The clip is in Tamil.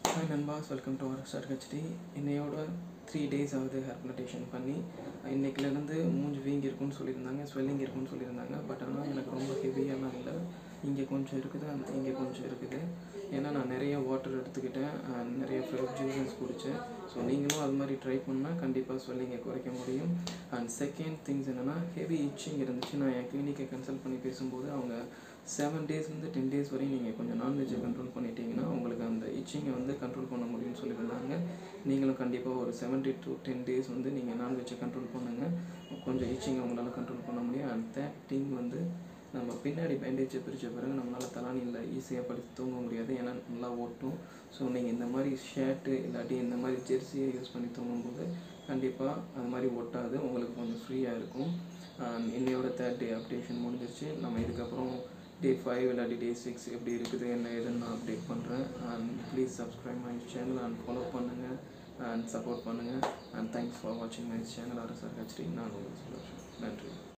ஹாய் நண்பாஸ் welcome to our star HD இன்னையோட த்ரீ டேஸ் ஆகுது ஹேர் ப்ளட்டேஷன் பண்ணி இன்னைக்குலேருந்து மூஞ்சி வீங்கி இருக்குன்னு சொல்லியிருந்தாங்க ஸ்வெல்லிங் இருக்குன்னு சொல்லியிருந்தாங்க பட் ஆனால் எனக்கு ரொம்ப ஹெவியெல்லாம் இல்லை இங்கே கொஞ்சம் இருக்குது அந்த இங்கே கொஞ்சம் இருக்குது ஏன்னா நான் நிறைய வாட்டர் எடுத்துக்கிட்டேன் and நிறைய ஃப்ரெஷ் ஜூஸஸ் குடித்தேன் ஸோ நீங்களும் அது மாதிரி ட்ரை பண்ணால் கண்டிப்பாக ஸ்வெல்லிங்கை குறைக்க முடியும் அண்ட் செகண்ட் திங்ஸ் என்னென்னா ஹெவி இச்சிங் இருந்துச்சு நான் என் கிளினிக்கை கன்சல்ட் பண்ணி பேசும்போது அவங்க செவன் டேஸ்லேருந்து டென் டேஸ் வரையும் நீங்கள் கொஞ்சம் நான்வெஜ்ஜை கண்ட்ரோல் பண்ணிட்டீங்கன்னா உங்களுக்கு அந்த இச்சிங்கை வந்து கண்ட்ரோல் பண்ண முடியும்னு சொல்லியிருந்தாங்க நீங்களும் கண்டிப்பாக ஒரு செவன்டி டு டென் டேஸ் வந்து நீங்கள் நான்வெஜ்ஜை கண்ட்ரோல் பண்ணுங்கள் கொஞ்சம் இச்சிங்கை உங்களால் கண்ட்ரோல் பண்ண முடியும் அண்ட் தேர்ட் திங் வந்து நம்ம பின்னாடி பேண்டேஜை பிரித்த பிறகு நம்மளால் தலானியில் ஈஸியாக படுத்து தூங்க முடியாது ஏன்னா நல்லா ஓட்டும் ஸோ நீங்கள் இந்த மாதிரி ஷர்ட்டு இல்லாட்டி இந்த மாதிரி ஜெர்சியை யூஸ் பண்ணி தூங்கும்போது கண்டிப்பாக அது மாதிரி ஒட்டாது உங்களுக்கு கொஞ்சம் ஃப்ரீயாக இருக்கும் அண்ட் இன்னையோட தேர்ட் டே அப்டேஷன் முடிஞ்சிருச்சு நம்ம இதுக்கப்புறம் டே ஃபைவ் இல்லாட்டி டே சிக்ஸ் எப்படி இருக்குது என்ன ஏதுன்னு நான் அப்டேட் பண்ணுறேன் and please subscribe my channel and follow பண்ணுங்கள் அண்ட் சப்போர்ட் பண்ணுங்கள் அண்ட் தேங்க்ஸ் ஃபார் வாட்சிங் மை சேனல் அரசர் ஹெச்டி நான் உங்களுக்கு சொல்லுவேன் நன்றி